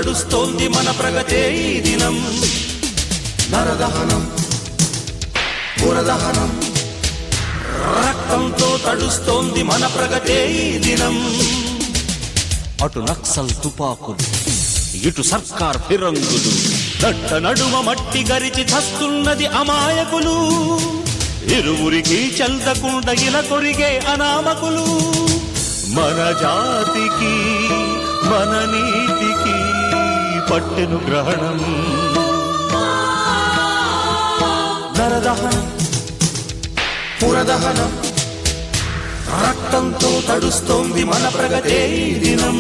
తడుస్తోంది మన ప్రగతే ఈ దినం నరదహనం పురదహనం రక్తంతో తడుస్తోంది మన ప్రగతే ఈ దినం అటు నక్సల్ తుపాకులు ఇటు సర్కార్ ఫిరంగులు దట్ట నడుమ మట్టి గరిచి చస్తున్నది అమాయకులు ఇరువురికి చెల్దకుండా ఇలా కొరిగే అనామకులు మన జాతికి మన నీతికి పట్టెను గ్రహణం నరదహనం పురదహనం రక్తంతో తడుస్తోంది మన ప్రగతే ఈ దినం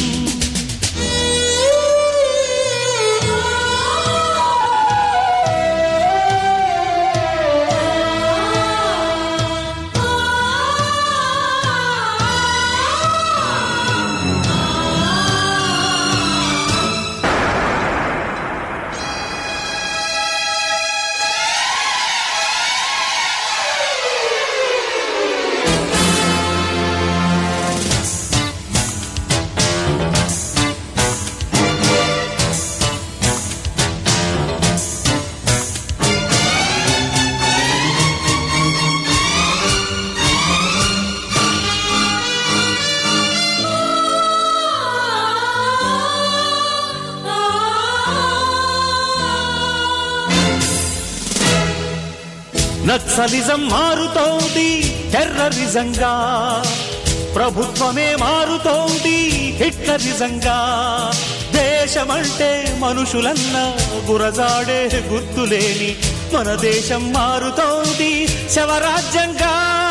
నక్సలిజం మారుతోంది టెర్రరిజంగా ప్రభుత్వమే మారుతోంది హిట్లరిజంగా దేశమంటే మనుషులన్న గురజాడే గుర్తులేని మన దేశం మారుతోంది శవరాజ్యంగా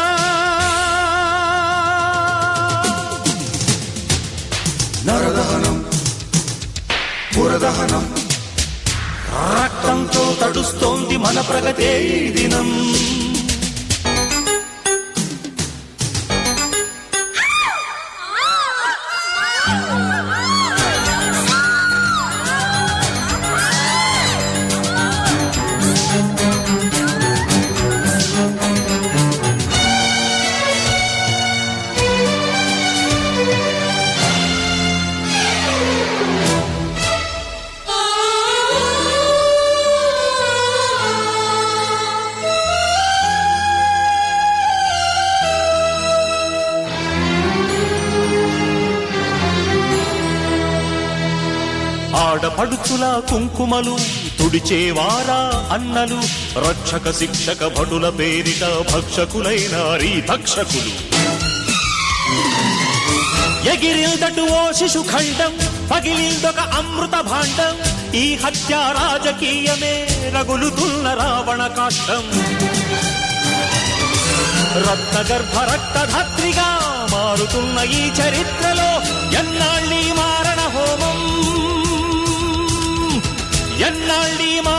నరదహనం పురదహనం రక్తంతో తడుస్తోంది మన ప్రగతే ఈ దినం ఆడపడుచుల కుంకుమలు తుడిచేవారా అన్నలు రక్షక శిక్షక భటుల పేరిట భక్షకులైన భక్షకులు ఎగిరిల్దటు ఓ శిశు ఖండం పగిలిందొక అమృత భాండం ఈ హత్య రాజకీయమే రగులుతున్న రావణ కాష్టం రత్న గర్భ రక్తధాత్రిగా మారుతున్న ఈ చరిత్రలో ఎన్నాళ్ళీ మారణ హోమం ఎన్నాళ్ళీ